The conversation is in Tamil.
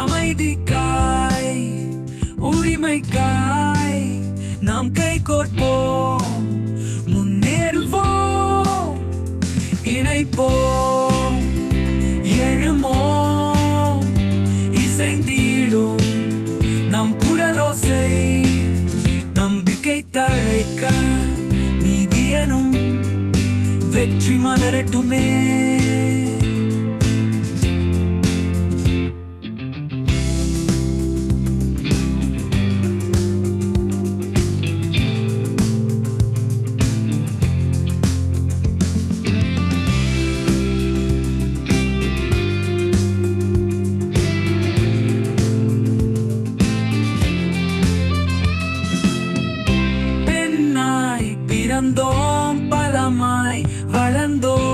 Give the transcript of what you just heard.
அமைதிக்காய் உரிமைக்காய் நாம் கை கோர்ப்போம் முன்னேறுவோம் இணைப்போம் எழுமோம் இசைந்தீடும் நம் குரலோசை நம்பிக்கை தழைக்க நீதியனும் வெற்றி மலரட்டுமே பெண்ணாய் பிறந்தோம் பலமாய் வளர்ந்தோம்